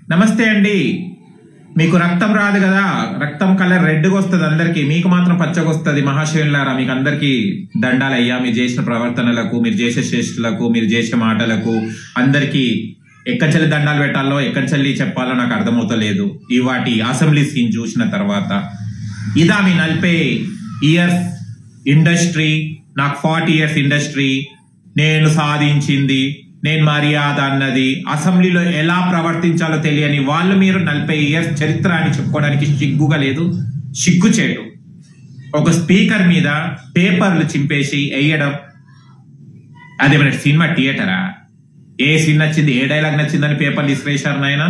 నమస్తే అండి మీకు రక్తం రాదు కదా రక్తం కలర్ రెడ్గా వస్తుంది అందరికి మీకు మాత్రం పచ్చగా వస్తుంది మహాశివులారా మీకు అందరికి దండాలయ్యా మీరు చేసిన ప్రవర్తనలకు మీరు చేసే చేష్టలకు మీరు చేసిన మాటలకు అందరికి ఎక్కచెల్లి దండాలు పెట్టాలో ఎక్కచెల్లి చెప్పాలో నాకు అర్థమవుతలేదు ఈ వాటి అసెంబ్లీ సీన్ చూసిన తర్వాత ఇదా మీ నలభై ఇయర్స్ ఇండస్ట్రీ నాకు ఫార్టీ ఇయర్స్ ఇండస్ట్రీ నేను సాధించింది నేను మర్యాద అన్నది అసెంబ్లీలో ఎలా ప్రవర్తించాలో తెలియని వాళ్ళు మీరు నలభై ఇయర్స్ చరిత్ర అని చెప్పుకోవడానికి సిగ్గుగా లేదు సిగ్గుచేటు ఒక స్పీకర్ మీద పేపర్లు చింపేసి వేయడం అదే మరి సినిమా థియేటరా ఏ సీన్ నచ్చింది ఏ డైలాగ్ నచ్చిందని పేపర్లు ఇసిరేశారు నాయన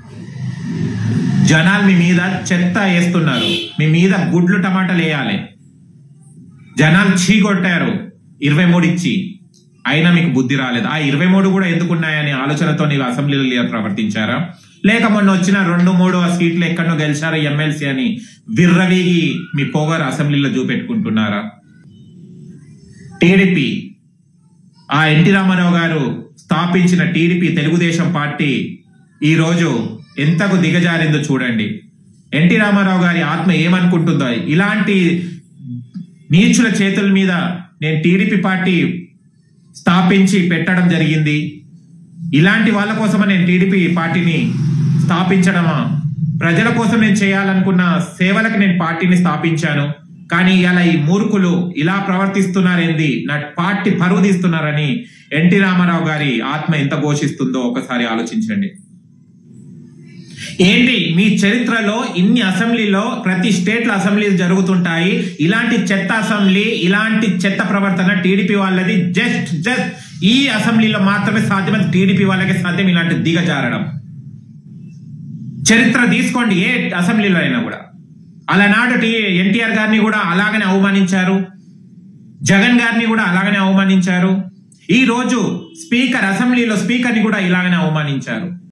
జనాలు మీ మీద చెత్త వేస్తున్నారు మీ మీద గుడ్లు టమాటాలు వేయాలి జనాలు చీ కొట్టారు ఇరవై మూడు ఇచ్చి అయినా మీకు బుద్ధి రాలేదు ఆ ఇరవై మూడు కూడా ఎందుకున్నాయని ఆలోచనతో నీవు అసెంబ్లీలో ప్రవర్తించారా లేక మొన్న వచ్చిన రెండు మూడు ఆ సీట్లు ఎక్కడో గెలిచారా ఎమ్మెల్సీ అని విర్రవీగి మీ పొగరు అసెంబ్లీలో చూపెట్టుకుంటున్నారా టీడీపీ ఆ ఎన్టీ రామారావు గారు స్థాపించిన టీడీపీ తెలుగుదేశం పార్టీ ఈ రోజు ఎంతకు దిగజారిందో చూడండి ఎన్టీ రామారావు గారి ఆత్మ ఏమనుకుంటుందో ఇలాంటి నీచుల చేతుల మీద నేను టీడీపీ పార్టీ స్థాపించి పెట్టడం జరిగింది ఇలాంటి వాళ్ళ కోసమే నేను టీడీపీ పార్టీని స్థాపించడమా ప్రజల కోసం నేను చేయాలనుకున్న సేవలకు నేను పార్టీని స్థాపించాను కానీ ఇలా ఈ మూర్ఖులు ఇలా ప్రవర్తిస్తున్నారేంది నా పార్టీ పరువు తీస్తున్నారని ఎన్టీ రామారావు గారి ఆత్మ ఎంత ఘోషిస్తుందో ఒకసారి ఆలోచించండి ఏంటి మీ చరిత్రలో ఇన్ని అసెంబ్లీలో ప్రతి స్టేట్ లో అసెంబ్లీలు జరుగుతుంటాయి ఇలాంటి చెత్త అసెంబ్లీ ఇలాంటి చెత్త ప్రవర్తన టీడీపీ వాళ్ళది జస్ట్ జస్ట్ ఈ అసెంబ్లీలో మాత్రమే సాధ్యమైన టీడీపీ వాళ్ళకి సాధ్యం ఇలాంటి దిగజారడం చరిత్ర తీసుకోండి ఏ అసెంబ్లీలో అయినా కూడా అలానాడు టీ ఎన్టీఆర్ గారిని కూడా అలాగనే అవమానించారు జగన్ గారిని కూడా అలాగనే అవమానించారు ఈ రోజు స్పీకర్ అసెంబ్లీలో స్పీకర్ని కూడా ఇలాగనే అవమానించారు